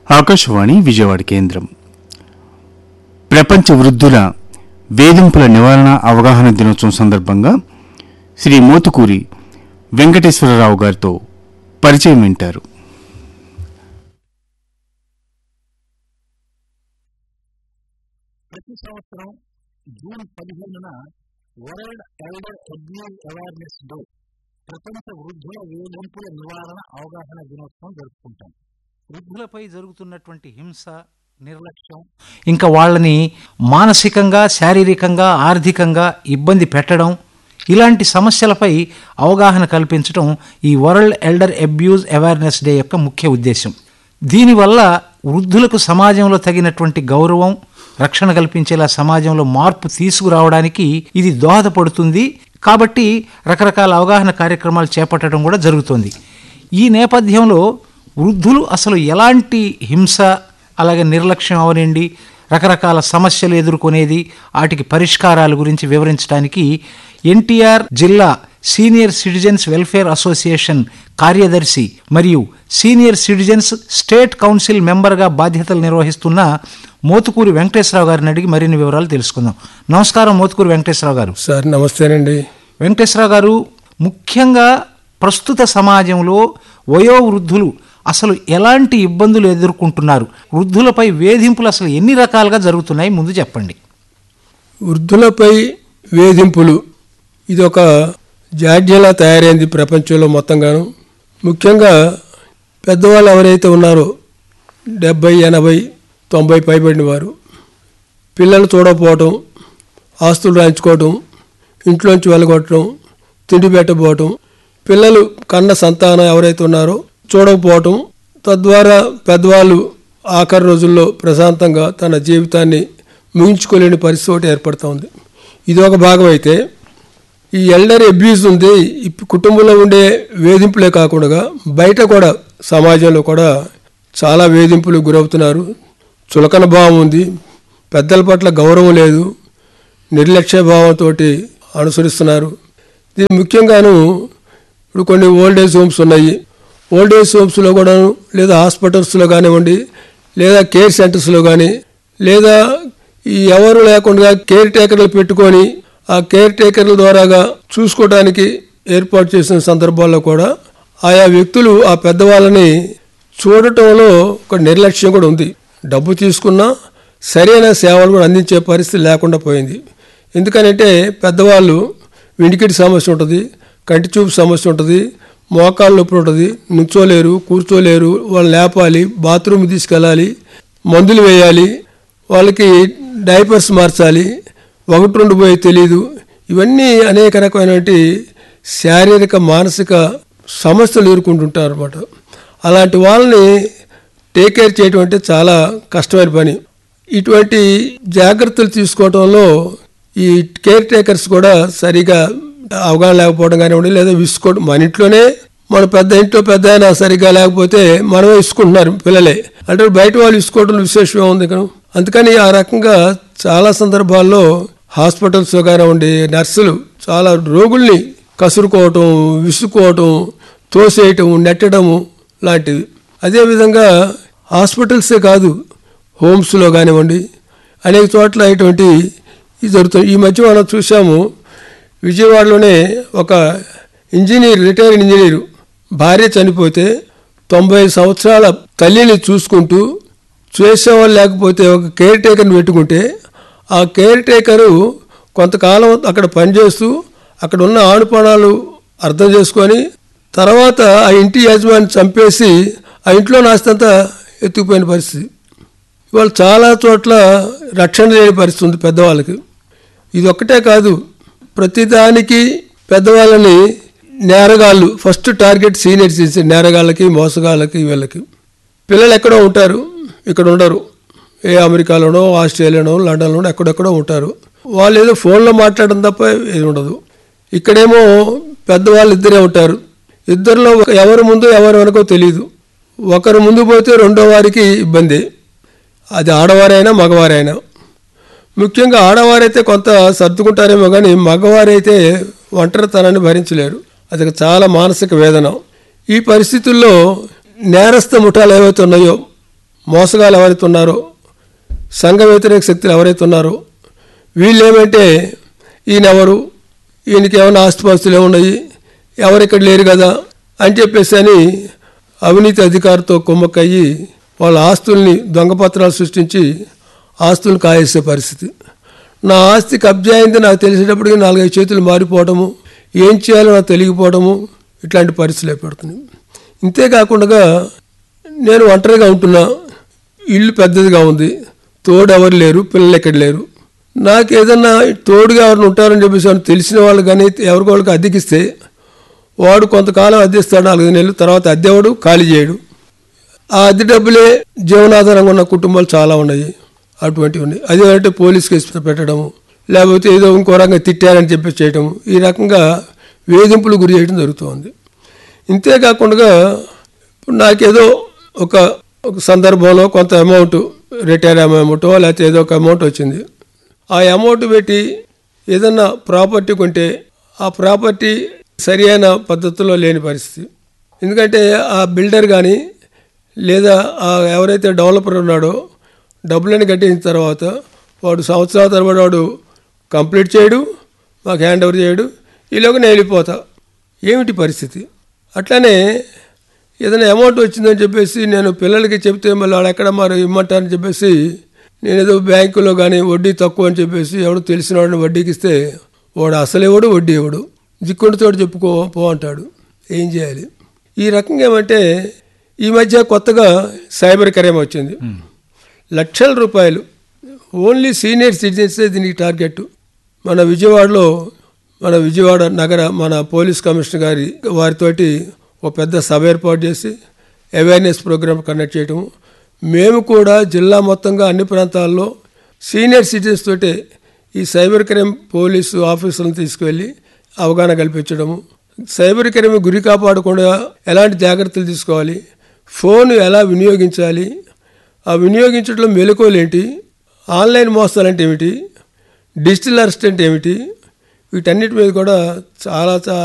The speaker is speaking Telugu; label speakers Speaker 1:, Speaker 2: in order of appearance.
Speaker 1: ఆకాశవాణి విజయవాడ కేంద్రం ప్రపంచ వృద్ధుల వేధింపుల నివారణ అవగాహన దినోత్సవం సందర్భంగా శ్రీ మోతుకూరి వెంకటేశ్వరరావు గారితో పరిచయం వింటారు
Speaker 2: ప్రతి సంవత్సరం జూన్ పదిహేనున world elder abuse awareness day ప్రపంచ వృద్ధుల వేధింపుల నివారణ అవగాహన దినోత్సవం జరుపుకుంటాం వృద్ధులపై జరుగుతున్నటువంటి హింస నిర్లక్ష్యం ఇంకా వాళ్ళని మానసికంగా శారీరకంగా ఆర్థికంగా ఇబ్బంది పెట్టడం ఇలాంటి సమస్యలపై అవగాహన కల్పించడం ఈ world elder abuse awareness day యొక్క ముఖ్య ఉద్దేశం దీనివల్ల వృద్ధులకు సమాజంలో తగినటువంటి గౌరవం రక్షణ కల్పించేలా సమాజంలో మార్పు తీసుకురావడానికి ఇది దోహదపడుతుంది కాబట్టి రకరకాల అవగాహన కార్యక్రమాలు చేపట్టడం కూడా జరుగుతుంది ఈ నేపథ్యంలో వృద్ధులు అసలు ఎలాంటి హింస అలాగే నిర్లక్ష్యం అవనండి రకరకాల సమస్యలు ఎదుర్కొనేది వాటికి పరిష్కారాల గురించి వివరించడానికి ఎన్టీఆర్ జిల్లా సీనియర్ సిటిజన్స్ వెల్ఫేర్ అసోసియేషన్ కార్యదర్శి మరియు సీనియర్ సిటిజన్స్ స్టేట్ కౌన్సిల్ మెంబర్గా బాధ్యతలు నిర్వహిస్తున్న మోతుకూరి వెంకటేశ్వరరావు గారిని అడిగి మరిన్ని వివరాలు తెలుసుకుందాం నమస్కారం మోతుకూరి వెంకటేశ్వరరావు గారు
Speaker 3: సార్ నమస్తేనండి
Speaker 2: వెంకటేశ్వరరావు గారు ముఖ్యంగా ప్రస్తుత సమాజంలో వయోవృద్ధులు అసలు ఎలాంటి ఇబ్బందులు ఎదుర్కొంటున్నారు వృద్ధులపై వేధింపులు అసలు ఎన్ని రకాలుగా జరుగుతున్నాయి ముందు చెప్పండి
Speaker 3: వృద్ధులపై వేధింపులు ఇది ఒక జాడ్యంలా తయారైంది ప్రపంచంలో మొత్తంగాను ముఖ్యంగా పెద్దవాళ్ళు ఎవరైతే ఉన్నారో డెబ్బై ఎనభై తొంభై పైబడిన వారు పిల్లలు చూడకపోవటం ఆస్తులు రాయించుకోవటం ఇంట్లోంచి వెళ్ళగొట్టడం తిండి పెట్టకపోవటం పిల్లలు కన్న సంతానం ఎవరైతే ఉన్నారో చూడకపోవటం తద్వారా పెద్దవాళ్ళు ఆఖరి రోజుల్లో ప్రశాంతంగా తన జీవితాన్ని ముగించుకోలేని పరిస్థితి ఒకటి ఏర్పడుతూ ఉంది ఇది ఒక భాగం అయితే ఈ ఎల్డర్ అబ్యూస్ ఉంది ఈ కుటుంబంలో ఉండే వేధింపులే కాకుండా బయట కూడా సమాజంలో కూడా చాలా వేధింపులు గురవుతున్నారు చులకన భావం ఉంది పెద్దల పట్ల గౌరవం లేదు నిర్లక్ష్య భావంతో అనుసరిస్తున్నారు దీని ముఖ్యంగాను ఇప్పుడు కొన్ని ఓల్డ్ ఏజ్ హోమ్స్ ఉన్నాయి ఓల్డ్ ఏజ్ హోమ్స్లో కూడాను లేదా హాస్పిటల్స్లో కానివ్వండి లేదా కేర్ సెంటర్స్లో కానీ లేదా ఈ ఎవరు లేకుండా కేర్ టేకర్లు పెట్టుకొని ఆ కేర్ టేకర్ల ద్వారాగా చూసుకోవడానికి ఏర్పాటు చేసిన సందర్భాల్లో కూడా ఆయా వ్యక్తులు ఆ పెద్దవాళ్ళని చూడటంలో ఒక నిర్లక్ష్యం కూడా ఉంది డబ్బు తీసుకున్నా సరైన సేవలు కూడా అందించే పరిస్థితి లేకుండా పోయింది ఎందుకనంటే పెద్దవాళ్ళు వెండికిటి సమస్య ఉంటుంది కంటి చూపు సమస్య ఉంటుంది మోకాళ్ళ నొప్పి ఉంటుంది నుంచోలేరు కూర్చోలేరు వాళ్ళు లేపాలి బాత్రూమ్ తీసుకెళ్ళాలి మందులు వేయాలి వాళ్ళకి డైపర్స్ మార్చాలి ఒకటి రెండు పోయి తెలియదు ఇవన్నీ అనేక రకమైనటువంటి శారీరక మానసిక సమస్యలు ఎదుర్కొంటుంటారు అనమాట అలాంటి వాళ్ళని టేక్ కేర్ చేయడం అంటే చాలా కష్టమైన పని ఇటువంటి జాగ్రత్తలు తీసుకోవడంలో ఈ కేర్ టేకర్స్ కూడా సరిగా అవగాహన లేకపోవడం కానివ్వండి లేదా విసుకోవడం మన ఇంట్లోనే మన పెద్ద ఇంట్లో పెద్ద అయినా సరిగా లేకపోతే మనమే ఇసుకుంటున్నారు పిల్లలే అంటే బయట వాళ్ళు ఇసుకోవడం విశేషం ఉంది కదా అందుకని ఆ రకంగా చాలా సందర్భాల్లో హాస్పిటల్స్ కానివ్వండి నర్సులు చాలా రోగుల్ని కసురుకోవటం విసుకోవటం తోసేయటం నెట్టడము లాంటివి అదేవిధంగా హాస్పిటల్సే కాదు హోమ్స్లో కానివ్వండి అనేక చోట్ల ఇటువంటి ఇది జరుగుతుంది ఈ మధ్య మనం చూసాము విజయవాడలోనే ఒక ఇంజనీర్ రిటైర్డ్ ఇంజనీరు భార్య చనిపోతే తొంభై సంవత్సరాల తల్లిని చూసుకుంటూ చేసేవాళ్ళు లేకపోతే ఒక కేర్ టేకర్ని పెట్టుకుంటే ఆ కేర్ టేకరు కొంతకాలం అక్కడ పనిచేస్తూ అక్కడ ఉన్న ఆడుపణాలు అర్థం చేసుకొని తర్వాత ఆ ఇంటి యజమాని చంపేసి ఆ ఇంట్లో నాస్తంతా ఎత్తుకుపోయిన పరిస్థితి ఇవాళ చాలా చోట్ల రక్షణ లేని పరిస్థితి ఉంది పెద్దవాళ్ళకి ఇది ఒక్కటే కాదు ప్రతిదానికి పెద్దవాళ్ళని నేరగాళ్ళు ఫస్ట్ టార్గెట్ సీనియర్ సిటిజన్ నేరగాళ్ళకి మోసగాళ్ళకి వీళ్ళకి పిల్లలు ఎక్కడో ఉంటారు ఇక్కడ ఉండరు ఏ అమెరికాలోనో ఆస్ట్రేలియాలోనో లండన్లోనో ఎక్కడెక్కడో ఉంటారు వాళ్ళు ఏదో ఫోన్లో మాట్లాడడం తప్ప ఏది ఉండదు ఇక్కడేమో పెద్దవాళ్ళు ఇద్దరే ఉంటారు ఇద్దరిలో ఎవరు ముందు ఎవరు వెనకో తెలియదు ఒకరు ముందు పోతే రెండో వారికి ఇబ్బంది అది ఆడవారైనా మగవారైనా ముఖ్యంగా ఆడవారైతే కొంత సర్దుకుంటారేమో కానీ మగవారైతే ఒంటరితనాన్ని భరించలేరు అది చాలా మానసిక వేదన ఈ పరిస్థితుల్లో నేరస్థ ముఠాలు ఏవైతే ఉన్నాయో మోసగాలు ఎవరైతే ఉన్నారో సంఘ వ్యతిరేక శక్తులు ఎవరైతే ఉన్నారో వీళ్ళు ఏమంటే ఈయన ఎవరు ఈయనకి ఏమైనా ఆస్తిపాస్తులు ఏమున్నాయి ఎవరు ఇక్కడ లేరు కదా అని చెప్పేసి అని అవినీతి అధికారితో కుమ్మక్కయ్యి వాళ్ళ ఆస్తుల్ని దొంగపత్రాలు సృష్టించి ఆస్తులను కాయేసే పరిస్థితి నా ఆస్తి కబ్జా అయింది నాకు తెలిసేటప్పటికి నాలుగైదు చేతులు మారిపోవడము ఏం చేయాలో నాకు తెలియకపోవడము ఇట్లాంటి పరిస్థితులు ఏర్పడుతున్నాయి ఇంతేకాకుండా నేను ఒంటరిగా ఉంటున్నా ఇల్లు పెద్దదిగా ఉంది తోడు ఎవరు లేరు పిల్లలు ఎక్కడ లేరు నాకు ఏదన్నా తోడుగా ఎవరిని ఉంటారని చెప్పేసి అని తెలిసిన వాళ్ళు కానీ ఎవరికి వాళ్ళకి అద్దెకిస్తే వాడు కొంతకాలం అద్దెస్తాడు నాలుగు నెలలు తర్వాత అద్దెవాడు ఖాళీ చేయడు ఆ అద్దె డబ్బులే జీవనాధారంగా ఉన్న కుటుంబాలు చాలా ఉన్నాయి అటువంటివి ఉన్నాయి అదేంటే పోలీస్ కేసు పెట్టడము లేకపోతే ఏదో ఇంకో రకంగా తిట్టారని చెప్పి చేయటము ఈ రకంగా వేధింపులు గురి చేయడం జరుగుతుంది ఇంతేకాకుండా ఇప్పుడు నాకేదో ఒక ఒక సందర్భంలో కొంత అమౌంట్ రిటైర్ అమౌంటో లేకపోతే ఏదో ఒక అమౌంట్ వచ్చింది ఆ అమౌంట్ పెట్టి ఏదన్నా ప్రాపర్టీ కొంటే ఆ ప్రాపర్టీ సరి అయిన పద్ధతిలో లేని పరిస్థితి ఎందుకంటే ఆ బిల్డర్ కానీ లేదా ఆ ఎవరైతే డెవలపర్ ఉన్నాడో డబ్బులని కట్టించిన తర్వాత వాడు సంవత్సరాల తరబడి వాడు కంప్లీట్ చేయడు మాకు హ్యాండ్ ఓవర్ చేయడు ఈలోగా నేను వెళ్ళిపోతా ఏమిటి పరిస్థితి అట్లానే ఏదైనా అమౌంట్ వచ్చిందని చెప్పేసి నేను పిల్లలకి చెప్తే మళ్ళీ వాడు ఎక్కడ మరి ఇమ్మంటారని చెప్పేసి నేను ఏదో బ్యాంకులో కానీ వడ్డీ తక్కువ అని చెప్పేసి ఎవడు తెలిసిన వాడిని వడ్డీకి ఇస్తే వాడు అసలు ఇవ్వడు వడ్డీ ఇవ్వడు దిక్కుండితో చెప్పుకో పో అంటాడు ఏం చేయాలి ఈ రకంగా ఏమంటే ఈ మధ్య కొత్తగా సైబర్ క్రైమ్ వచ్చింది లక్షల రూపాయలు ఓన్లీ సీనియర్ సిటిజన్సే దీనికి టార్గెట్ మన విజయవాడలో మన విజయవాడ నగర మన పోలీస్ కమిషనర్ గారి వారితోటి ఒక పెద్ద సభ ఏర్పాటు చేసి అవేర్నెస్ ప్రోగ్రామ్ కండక్ట్ చేయటము మేము కూడా జిల్లా మొత్తంగా అన్ని ప్రాంతాల్లో సీనియర్ సిటిజన్స్ తోటే ఈ సైబర్ క్రైమ్ పోలీసు ఆఫీసులను తీసుకువెళ్ళి అవగాహన కల్పించడము సైబర్ క్రైమ్ గురి కాపాడకుండా ఎలాంటి జాగ్రత్తలు తీసుకోవాలి ఫోన్ ఎలా వినియోగించాలి ఆ వినియోగించడంలో మెలకువలేంటి ఆన్లైన్ మోసాలు అంటే ఏమిటి డిజిటల్ అరెస్ట్ అంటే ఏమిటి వీటన్నిటి మీద కూడా చాలా చాలా